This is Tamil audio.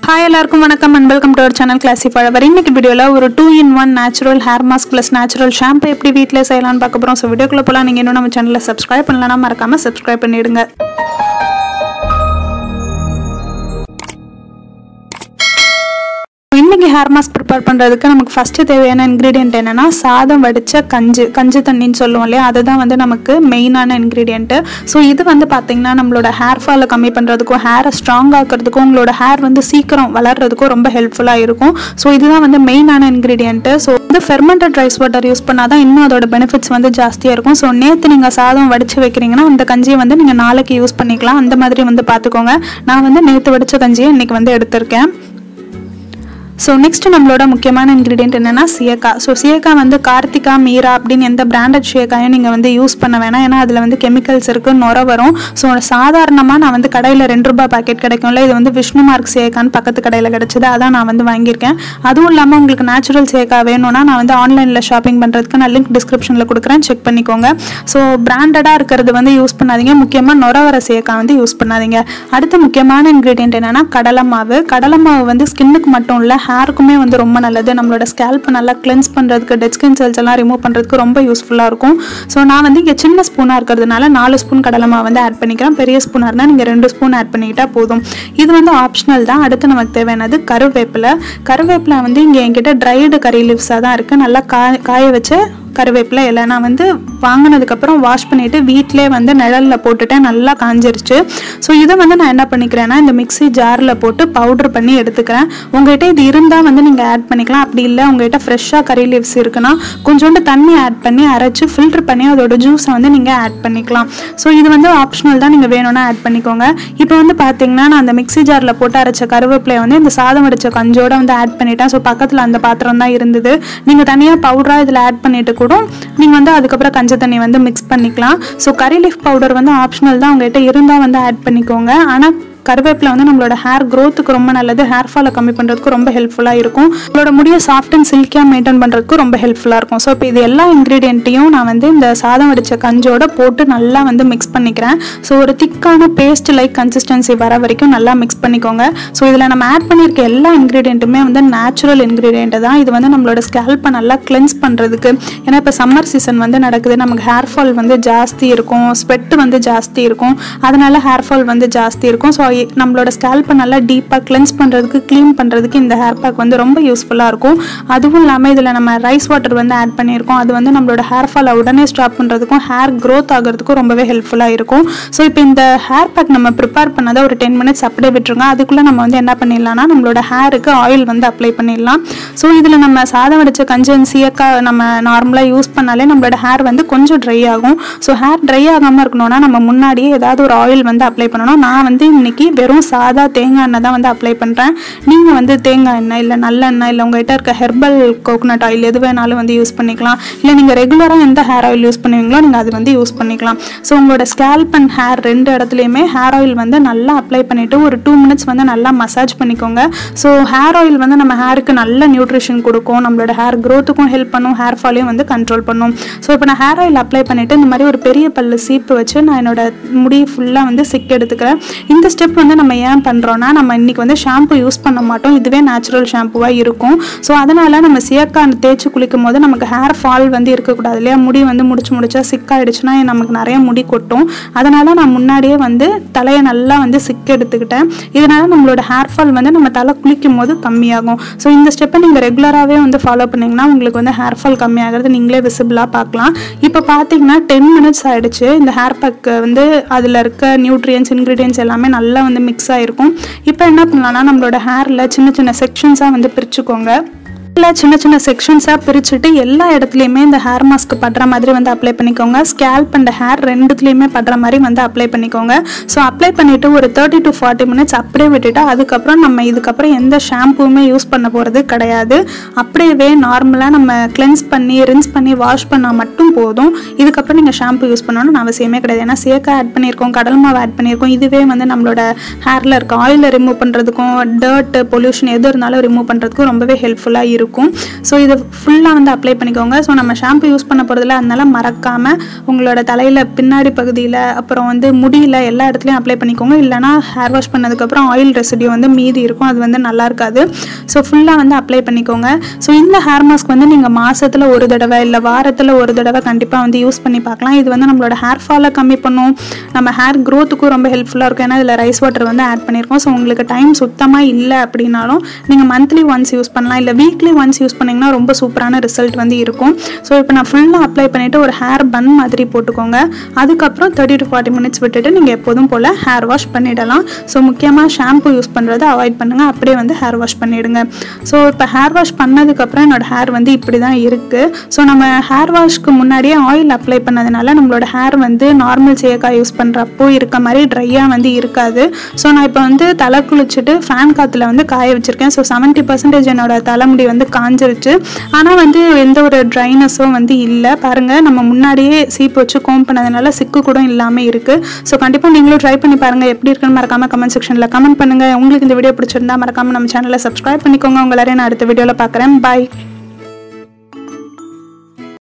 ஹாய் எல்லாருக்கும் வணக்கம் and welcome to our channel Classy Flower இன்னைக்கு வீடியோவில் ஒரு two in one natural hair mask plus natural shampoo எப்படி வீட்டில் செய்யலாம்னு பார்க்க போகிறோம் ஸோ வீடியோக்குள்ள போகலாம் நீங்கள் இன்னும் நம்ம சேனலை சப்ஸ்கிரைப் பண்ணலன்னா மறக்காம சப்ஸ்கிரைப் பண்ணிடுங்க இன்னைக்கு ஹேர் மாஸ்க் ப்ரிப்பேர் பண்ணுறதுக்கு நமக்கு ஃபஸ்ட்டு தேவையான இன்க்ரீடியன்ட் என்னென்னா சாதம் வடித்த கஞ்சி கஞ்சி தண்ணின்னு சொல்லுவோம் இல்லையா அதுதான் வந்து நமக்கு மெயினான இன்க்ரீடியன்ட்டு ஸோ இது வந்து பார்த்திங்கன்னா நம்மளோட ஹேர் ஃபாலை கம்மி பண்ணுறதுக்கும் ஹேரை ஸ்ட்ராங் ஆக்கிறதுக்கும் உங்களோட ஹேர் வந்து சீக்கிரம் வளர்கிறதுக்கும் ரொம்ப ஹெல்ப்ஃபுல்லாக இருக்கும் ஸோ இதுதான் வந்து மெயினான இன்க்ரீடியன்ட்டு ஸோ வந்து ஃபெர்மெண்டட் ரைஸ் வாட்டர் யூஸ் பண்ணால் தான் இன்னும் அதோட பெனிஃபிட்ஸ் வந்து ஜாஸ்தியாக இருக்கும் ஸோ நேற்று நீங்கள் சாதம் வடித்து வைக்கிறீங்கன்னா அந்த கஞ்சியை வந்து நீங்கள் நாளைக்கு யூஸ் பண்ணிக்கலாம் அந்த மாதிரி வந்து பார்த்துக்கோங்க நான் வந்து நேற்று வடித்த கஞ்சியை இன்றைக்கி வந்து எடுத்திருக்கேன் ஸோ நெக்ஸ்ட் நம்மளோட முக்கியமான இன்க்ரீடியன்ட் என்னென்னா சியக்கா ஸோ சியக்கா வந்து கார்த்திகா மீரா அப்படின்னு எந்த பிராண்டட் சியக்காயும் நீங்கள் வந்து யூஸ் பண்ண வேணாம் ஏன்னா அதில் வந்து கெமிக்கல்ஸ் இருக்குது நுர வரும் ஸோ சாதாரணமாக நான் வந்து கடையில் ரெண்டு ரூபாய் பாக்கெட் கிடைக்கும்ல இது வந்து விஷ்ணு மார்க் சேக்கான்னு பக்கத்து கடையில் கிடச்சிது அதான் நான் வந்து வாங்கியிருக்கேன் அதுவும் இல்லாமல் உங்களுக்கு நேச்சுரல் சேக்கா வேணும்னா நான் வந்து ஆன்லைனில் ஷாப்பிங் பண்ணுறதுக்கு நான் லிங்க் டிஸ்கிரிப்ஷனில் கொடுக்குறேன் செக் பண்ணிக்கோங்க ஸோ பிராண்டடாக இருக்கிறது வந்து யூஸ் பண்ணாதீங்க முக்கியமாக நுர வர சேக்கா வந்து யூஸ் பண்ணாதீங்க அடுத்து முக்கியமான இன்க்ரீடியன்ட் என்னென்னா கடலை மாவு கடலை மாவு வந்து ஸ்கின்னுக்கு மட்டும் இல்லை ஹேருக்குமே வந்து ரொம்ப நல்லது நம்மளோட ஸ்கேல்ப் நல்லா கிளென்ஸ் பண்ணுறதுக்கு டெட் ஸ்கின் செல்ஸ் எல்லாம் ரிமூவ் பண்ணுறதுக்கு ரொம்ப யூஸ்ஃபுல்லாக இருக்கும் ஸோ நான் வந்து இங்கே சின்ன ஸ்பூனாக இருக்கிறதுனால நாலு ஸ்பூன் கடலை மாவு வந்து ஆட் பண்ணிக்கிறேன் பெரிய ஸ்பூனாக இருந்தால் நீங்கள் ரெண்டு ஸ்பூன் ஆட் பண்ணிக்கிட்டா போதும் இது வந்து ஆப்ஷனல் தான் அடுத்து நமக்கு தேவையானது கருவேப்பிலை கருவேப்பிலை வந்து இங்கே என்கிட்ட ட்ரைடு கறி லீவ்ஸாக தான் இருக்குது நல்லா காய காய வச்ச கருவேப்பிலை இலை நான் வந்து வாங்கினதுக்கப்புறம் வாஷ் பண்ணிவிட்டு வீட்டிலே வந்து நிழலில் போட்டுட்டேன் நல்லா காஞ்சிருச்சு ஸோ இதை வந்து நான் என்ன பண்ணிக்கிறேன்னா இந்த மிக்ஸி ஜாரில் போட்டு பவுடர் பண்ணி எடுத்துக்கிறேன் உங்கள்கிட்ட இது இருந்தால் வந்து நீங்கள் ஆட் பண்ணிக்கலாம் அப்படி இல்லை உங்கள்கிட்ட ஃப்ரெஷ்ஷாக கறி லீவ்ஸ் இருக்குன்னா கொஞ்சோண்டு தண்ணி ஆட் பண்ணி அரைச்சி ஃபில்டர் பண்ணி அதோட ஜூஸை வந்து நீங்கள் ஆட் பண்ணிக்கலாம் ஸோ இது வந்து ஆப்ஷனல் தான் நீங்கள் வேணும்னா ஆட் பண்ணிக்கோங்க இப்போ வந்து பார்த்தீங்கன்னா நான் அந்த மிக்ஸி ஜாரில் போட்டு அரைச்ச கருவேப்பிலையை வந்து இந்த சாதம் அடித்த கஞ்சோட வந்து ஆட் பண்ணிட்டேன் ஸோ பக்கத்தில் அந்த பாத்திரம் தான் இருந்தது நீங்கள் தனியாக பவுடராக இதில் ஆட் பண்ணிட்டு கூட நீங்கள் வந்து அதுக்கப்புறம் கஞ்ச தண்ணி வந்து மிக்ஸ் பண்ணிக்கலாம் ஸோ கறி லீஃப் பவுடர் வந்து ஆப்ஷனல் தான் உங்கள்கிட்ட இருந்தால் வந்து ஆட் பண்ணிக்கோங்க ஆனால் கருவேப்பிலை வந்து நம்மளோட ஹேர் க்ரோத்துக்கு ரொம்ப நல்லது ஹேர் ஃபாலை கம்மி பண்ணுறதுக்கு ரொம்ப ஹெல்ப்ஃபுல்லாக இருக்கும் உங்களோட முடியை சாஃப்ட் அண்ட் சில்கியாக மெயின்டைன் பண்ணுறதுக்கு ரொம்ப ஹெல்ப்ஃபுல்லாக இருக்கும் ஸோ இப்போ இது எல்லா இன்க்ரீடியண்ட்டையும் நான் வந்து இந்த சாதம் வடித்த கஞ்சோட போட்டு நல்லா வந்து மிக்ஸ் பண்ணிக்கிறேன் ஸோ ஒரு திக்கான பேஸ்ட் லைக் கன்சிஸ்டன்சி வர வரைக்கும் நல்லா மிக்ஸ் பண்ணிக்கோங்க ஸோ இதில் நம்ம ஆட் பண்ணியிருக்க எல்லா இன்க்ரீடியண்ட்டுமே வந்து நேச்சுரல் இன்க்ரீடியண்ட்டு தான் இது வந்து நம்மளோட ஸ்கேல்ப்பை நல்லா கிளென்ஸ் பண்ணுறதுக்கு ஏன்னா இப்போ சம்மர் சீசன் வந்து நடக்குது நமக்கு ஹேர் ஃபால் வந்து ஜாஸ்தி இருக்கும் ஸ்வெட் வந்து ஜாஸ்தி இருக்கும் அதனால ஹேர் ஃபால் வந்து ஜாஸ்தி இருக்கும் ஸோ நம்மளோட ஸ்கேல்ப்பை நல்லா டீப்பாக கிளென்ஸ் பண்ணுறதுக்கு க்ளீன் பண்ணுறதுக்கு இந்த ஹேர் பேக் வந்து ரொம்ப யூஸ்ஃபுல்லாக இருக்கும் அதுவும் இல்லாமல் இதில் நம்ம ரைஸ் வாட்டர் வந்து ஆட் பண்ணியிருக்கோம் அது வந்து நம்மளோட ஹேர் ஃபாலை உடனே ஸ்டாப் பண்ணுறதுக்கும் ஹேர் க்ரோத் ஆகிறதுக்கும் ரொம்பவே ஹெல்ப்ஃபுல்லாக இருக்கும் ஸோ இப்போ இந்த ஹேர் பேக் நம்ம ப்ரிப்பேர் பண்ணதை ஒரு டென் மினிட்ஸ் அப்படியே விட்டுருங்க அதுக்குள்ளே நம்ம வந்து என்ன பண்ணிடலாம்னா நம்மளோட ஹேருக்கு ஆயில் வந்து அப்ளை பண்ணிடலாம் ஸோ இதில் நம்ம சாதம் வடித்த கஞ்சன் சீயக்கா நம்ம நார்மலாக யூஸ் பண்ணாலே நம்மளோட ஹேர் வந்து கொஞ்சம் ட்ரை ஆகும் ஸோ ஹேர் ட்ரை ஆகாமல் இருக்கணும்னா நம்ம முன்னாடியே ஏதாவது ஒரு ஆயில் வந்து அப்ளை பண்ணணும் நான் வந்து இன்னைக்கு வெறும் சாதா தேங்காய் எண்ணெய் தான் வந்து அப்ளை பண்ணுறேன் நீங்கள் வந்து தேங்காய் எண்ணெய் இல்லை நல்லெண்ணெய் இல்லை உங்கள்கிட்ட இருக்க ஹெர்பல் கோகோனட் ஆயில் எது வேணாலும் வந்து யூஸ் பண்ணிக்கலாம் இல்லை நீங்கள் ரெகுலராக எந்த ஹேர் ஆயில் யூஸ் பண்ணுவீங்களோ நீங்கள் அது வந்து யூஸ் பண்ணிக்கலாம் ஸோ உங்களோட ஸ்கேல்ப் அண்ட் ஹேர் ரெண்டு இடத்துலையுமே ஹேர் ஆயில் வந்து நல்லா அப்ளை பண்ணிவிட்டு ஒரு டூ மினிட்ஸ் வந்து நல்லா மசாஜ் பண்ணிக்கோங்க ஸோ ஹேர் ஆயில் வந்து நம்ம ஹேருக்கு நல்ல நியூட்ரிஷன் கொடுக்கும் நம்மளோட ஹேர் க்ரோத்துக்கும் ஹெல்ப் பண்ணும் ஹேர் ஃபாலையும் வந்து கண்ட்ரோல் பண்ணும் ஸோ இப்போ நான் ஹேர் ஆயில் அப்ளை பண்ணிவிட்டு இந்த மாதிரி ஒரு பெரிய பல்லு சீப்பு வச்சு நான் என்னோட முடி ஃபுல்லாக வந்து சிக் எடுத்துக்கிறேன் இந்த ஸ்டெப் வந்து நம்ம ஏன் பண்ணுறோன்னா நம்ம இன்றைக்கி வந்து ஷாம்பு யூஸ் பண்ண மாட்டோம் இதுவே நேச்சுரல் ஷாம்புவாக இருக்கும் ஸோ அதனால் நம்ம சியக்கான் தேய்ச்சி குளிக்கும் போது நமக்கு ஹேர் ஃபால் வந்து இருக்கக்கூடாது இல்லையா முடி வந்து முடிச்சு முடிச்சா சிக்காயிடுச்சுன்னா நமக்கு நிறைய முடி கொட்டும் அதனால் நான் முன்னாடியே வந்து தலையை நல்லா வந்து சிக் எடுத்துக்கிட்டேன் இதனால் நம்மளோட ஹேர் ஃபால் வந்து நம்ம தலை குளிக்கும் போது கம்மியாகும் ஸோ இந்த ஸ்டெப்பை நீங்கள் ரெகுலராகவே வந்து ஃபாலோ பண்ணிங்கன்னா உங்களுக்கு வந்து ஹேர் ஃபால் கம்மியாகிறது நீங்களே விசிபிளாக பார்க்கலாம் இப்போ பார்த்தீங்கன்னா டென் மினிட்ஸ் ஆகிடுச்சு இந்த ஹேர் பேக் வந்து அதில் இருக்க நியூட்ரியன்ஸ் இன்க்ரீடியன்ஸ் எல்லாமே நல்லா வந்து மிக்ஸ் ஆகிருக்கும் இப்போ என்ன பண்ணலாம்னா நம்மளோட ஹேரில் சின்ன சின்ன செக்ஷன்ஸாக வந்து பிரிச்சுக்கோங்க இல்லை சின்ன சின்ன செக்ஷன்ஸாக பிரிச்சுட்டு எல்லா இடத்துலையுமே இந்த ஹேர் மாஸ்க் படுற மாதிரி வந்து அப்ளை பண்ணிக்கோங்க ஸ்கேல்ப் அண்ட் ஹேர் ரெண்டுத்துலேயுமே படுற மாதிரி வந்து அப்ளை பண்ணிக்கோங்க ஸோ அப்ளை பண்ணிவிட்டு ஒரு தேர்ட்டி டு ஃபார்ட்டி மினிட்ஸ் அப்படியே விட்டுட்டு அதுக்கப்புறம் நம்ம இதுக்கப்புறம் எந்த ஷாம்புவுமே யூஸ் பண்ண போகிறது கிடையாது அப்படியே நார்மலாக நம்ம கிளென்ஸ் பண்ணி ரின்ஸ் பண்ணி வாஷ் பண்ணால் மட்டும் போதும் இதுக்கப்புறம் நீங்கள் ஷாம்பு யூஸ் பண்ணணும்னு அவசியமே கிடையாது ஏன்னா சேக்கா ஆட் பண்ணியிருக்கோம் கடல் மாவு ஆட் பண்ணியிருக்கோம் இதுவே வந்து நம்மளோட ஹேரில் இருக்க ஆயிலை ரிமூவ் பண்ணுறதுக்கும் டர்ட் பொல்யூஷன் எது இருந்தாலும் ரிமூவ் பண்ணுறதுக்கும் ரொம்பவே ஹெல்ப்ஃபுல்லாக இருக்கும் இருக்கும் ஸோ இது ஃபுல்லாக வந்து அப்ளை பண்ணிக்கோங்க ஸோ நம்ம ஷாம்பு யூஸ் பண்ண போகிறதுல அதனால மறக்காமல் உங்களோட தலையில் பின்னாடி பகுதியில் அப்புறம் வந்து முடியல எல்லா இடத்துலையும் அப்ளை பண்ணிக்கோங்க இல்லைனா ஹேர் வாஷ் பண்ணதுக்கப்புறம் ஆயில் ரெசிடியூ வந்து மீதி இருக்கும் அது வந்து நல்லா இருக்காது ஸோ ஃபுல்லாக வந்து அப்ளை பண்ணிக்கோங்க ஸோ இந்த ஹேர் மாஸ்க் வந்து நீங்கள் மாதத்தில் ஒரு தடவை இல்லை வாரத்தில் ஒரு தடவை கண்டிப்பாக வந்து யூஸ் பண்ணி பார்க்கலாம் இது வந்து நம்மளோட ஹேர் ஃபாலை கம்மி பண்ணும் நம்ம ஹேர் க்ரோத்துக்கும் ரொம்ப ஹெல்ப்ஃபுல்லாக இருக்கும் ஏன்னா இதில் ரைஸ் வாட்டர் வந்து ஆட் பண்ணியிருக்கோம் ஸோ உங்களுக்கு டைம் சுத்தமாக இல்லை அப்படின்னாலும் நீங்கள் மந்த்லி ஒன்ஸ் யூஸ் பண்ணலாம் இல்லை வீக்லி ஒன்ஸ் யூஸ் பண்ணிங்கன்னா ரொம்ப சூப்பரான ரிசல்ட் வந்து இருக்கும் ஸோ இப்போ நான் ஃபுல்லாக அப்ளை பண்ணிவிட்டு ஒரு ஹேர் பன் மாதிரி போட்டுக்கோங்க அதுக்கப்புறம் தேர்ட்டி டு ஃபார்ட்டி மினிட்ஸ் விட்டுட்டு நீங்கள் எப்போதும் போல் ஹேர் வாஷ் பண்ணிடலாம் ஸோ முக்கியமாக ஷாம்பு யூஸ் பண்ணுறதை அவாய்ட் பண்ணுங்கள் அப்படியே வந்து ஹேர் வாஷ் பண்ணிவிடுங்க ஸோ இப்போ ஹேர் வாஷ் பண்ணதுக்கப்புறம் என்னோட ஹேர் வந்து இப்படி தான் இருக்குது ஸோ நம்ம ஹேர் வாஷ்க்கு முன்னாடியே ஆயில் அப்ளை பண்ணதுனால நம்மளோட ஹேர் வந்து நார்மல் சேக்காய் யூஸ் பண்ணுறப்போ இருக்க மாதிரி ட்ரையாக வந்து இருக்காது ஸோ நான் இப்போ வந்து தலை குளிச்சுட்டு ஃபேன் காற்றுல வந்து காய வச்சுருக்கேன் ஸோ செவன்ட்டி பர்சன்டேஜ் என்னோட தலைமுடி வந்து காஞ்சிருச்சு ஆனால் வந்து எந்த ஒரு ட்ரைனஸும் வந்து இல்லை பாருங்கள் நம்ம முன்னாடியே சீப்பு வச்சு கோம் பண்ணதுனால சிக்கு கூட இல்லாமல் இருக்குது ஸோ கண்டிப்பாக நீங்களும் ட்ரை பண்ணி பாருங்கள் எப்படி இருக்குன்னு மறக்காமல் கமெண்ட் செக்ஷனில் கமெண்ட் பண்ணுங்கள் உங்களுக்கு இந்த வீடியோ பிடிச்சிருந்தா மறக்காமல் நம்ம சேனலை சப்ஸ்கிரைப் பண்ணிக்கோங்க உங்களை நான் அடுத்த வீடியோவில் பார்க்குறேன் பாய்